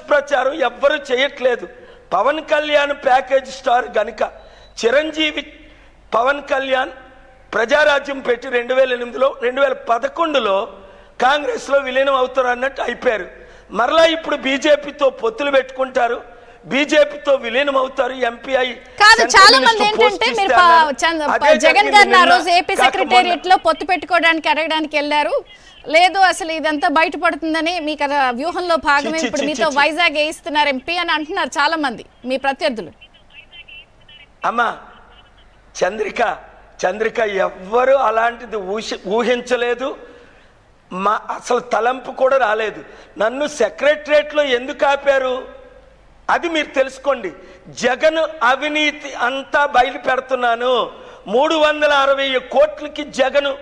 దుష్ప్రచారం ఎవ్వరూ చేయట్లేదు పవన్ కళ్యాణ్ ప్యాకేజ్ స్టార్ గనుక చిరంజీవి పవన్ కళ్యాణ్ ప్రజారాజ్యం పెట్టి రెండు వేల ఎనిమిదిలో రెండు వేల పదకొండులో కాంగ్రెస్లో విలీనం అవుతారు అన్నట్టు అయిపోయారు మరలా ఇప్పుడు బీజేపీతో పొత్తులు పెట్టుకుంటారు బీజేపీతో విలీనం అవుతారు ఎంపీఐ కాదు చాలా మంది ఏంటంటే మీరు ప- చంద్ర- ప- జగన్ గారిని ఆ రోజు ఏపీ సెక్రటేరియట్ లో పొత్తు పెట్టుకోవడానికి అడగడానికి వెళ్ళారు లేదు అసలు ఇదంతా బయటపడుతుందని మీకు అది వ్యూహంలో భాగమే చి, చి, ఇప్పుడు చి, మీతో చి. వైజాగ్ వేయిస్తున్నారు ఎంపీ అని అంటున్నారు చాలా మంది మీ ప్రత్యర్థులు అమ్మా చంద్రిక చంద్రిక ఎవ్వరు అలాంటిది ఊహి ఊహించలేదు మా అసలు తలంపు కూడా రాలేదు నన్ను సెక్రటరేట్లో ఎందుకు ఆపారు అది మీరు తెలుసుకోండి జగన్ అవినీతి అంతా బయలు పెడుతున్నాను మూడు వందల అరవై కోట్లకి జగన్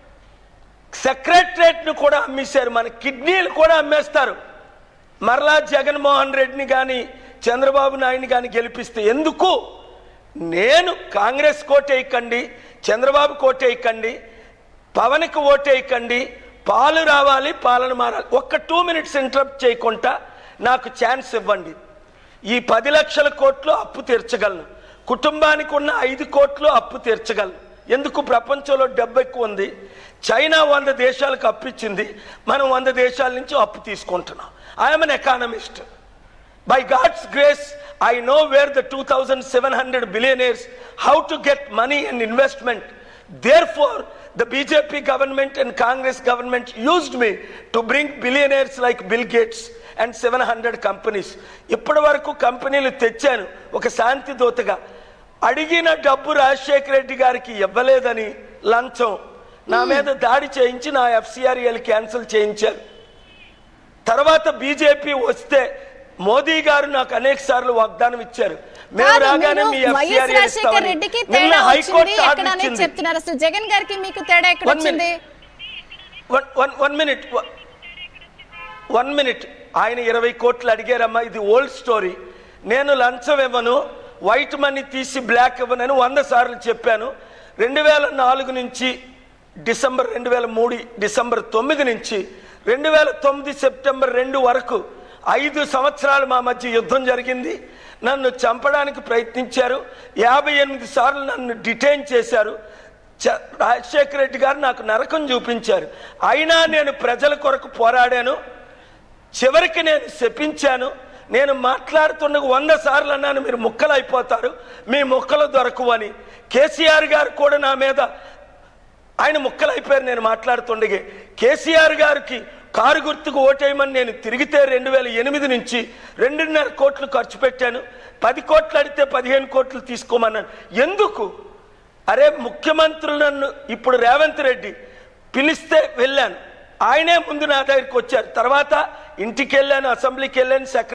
సెక్రటరేట్ను కూడా అమ్మేశారు మన కిడ్నీలు కూడా అమ్మేస్తారు మరలా జగన్మోహన్ రెడ్డిని కానీ చంద్రబాబు నాయుడిని కానీ గెలిపిస్తే ఎందుకు నేను కాంగ్రెస్ కోటేయకండి చంద్రబాబు కోటేయకండి పవన్కి ఓటేయకండి పాలు రావాలి పాలన మారాలి ఒక్క టూ మినిట్స్ ఇంటరప్ట్ చేయకుండా నాకు ఛాన్స్ ఇవ్వండి ఈ పది లక్షల కోట్లు అప్పు తీర్చగలను కుటుంబానికి ఉన్న ఐదు కోట్లు అప్పు తీర్చగలను ఎందుకు ప్రపంచంలో డబ్బు ఎక్కువ ఉంది చైనా వంద దేశాలకు అప్పు ఇచ్చింది మనం వంద దేశాల నుంచి అప్పు తీసుకుంటున్నాం I'm an economist By God's grace, I know where the 2,700 billionaires, how to get money and investment. Therefore, the BJP government and Congress government used me to bring billionaires like Bill Gates and 700 companies. ఇప్పటి వరకు కంపెనీలు తెచ్చాను ఒక శాంతి దూతగా అడిగిన డబ్బు రాజశేఖర రెడ్డి గారికి ఇవ్వలేదని లంచం నా మీద దాడి చేయించి నా ఎఫ్సిఆర్ఎల్ క్యాన్సిల్ చేయించారు తర్వాత బీజేపీ వస్తే మోదీ గారు నాకు అనేక సార్లు వాగ్దానం ఇచ్చారు మేము కాదు, రాగానే మీరు మీ వైఎస్ FCRA రాజశేఖర్ ఇస్తామని. రెడ్డికి నిన్న తేడా వచ్చింది హైకోర్టు ఎక్కడ ఆర్డర్ అనేది ఇచ్చింది. చెప్తున్నారు అసలు జగన్ గారికి మీకు తేడా ఎక్కడ One వచ్చింది one one one minute one minute ఆయన ఇరవై కోట్లు అడిగారమ్మా ఇది ఓల్డ్ స్టోరీ నేను లంచం ఇవ్వను వైట్ మనీ తీసి బ్లాక్ ఇవ్వనని వంద సార్లు చెప్పాను రెండు వేల నాలుగు నుంచి డిసెంబర్ రెండు వేల మూడు డిసెంబర్ తొమ్మిది నుంచి రెండు వేల తొమ్మిది సెప్టెంబర్ రెండు వరకు ఐదు సంవత్సరాలు మా మధ్య యుద్ధం జరిగింది నన్ను చంపడానికి ప్రయత్నించారు యాభై ఎనిమిది సార్లు నన్ను డిటైన్ చేశారు చ- రాజశేఖర రెడ్డి గారు నాకు నరకం చూపించారు అయినా నేను ప్రజల కొరకు పోరాడాను చివరికి నేను శపించాను నేను మాట్లాడుతుండగా వంద సార్లు అన్నాను మీరు ముక్కలు అయిపోతారు మీ ముక్కలు దొరకవు అని కేసీఆర్ గారు కూడా నా మీద ఆయన ముక్కలు అయిపోయారు నేను మాట్లాడుతుండగే కేసీఆర్ గారికి కారు గుర్తుకు ఓటేయమని నేను తిరిగితే రెండు వేల ఎనిమిది నుంచి రెండున్నర కోట్లు ఖర్చు పెట్టాను పది కోట్లు అడిగితే పదిహేను కోట్లు తీసుకోమన్నాను ఎందుకు అరే ముఖ్యమంత్రులు నన్ను ఇప్పుడు రేవంత్ రెడ్డి పిలిస్తే వెళ్ళాను ఆయనే ముందు నా దగ్గరికి వచ్చారు తర్వాత ఇంటికి వెళ్ళాను అసెంబ్లీకి వెళ్ళాను సెక్రటరీ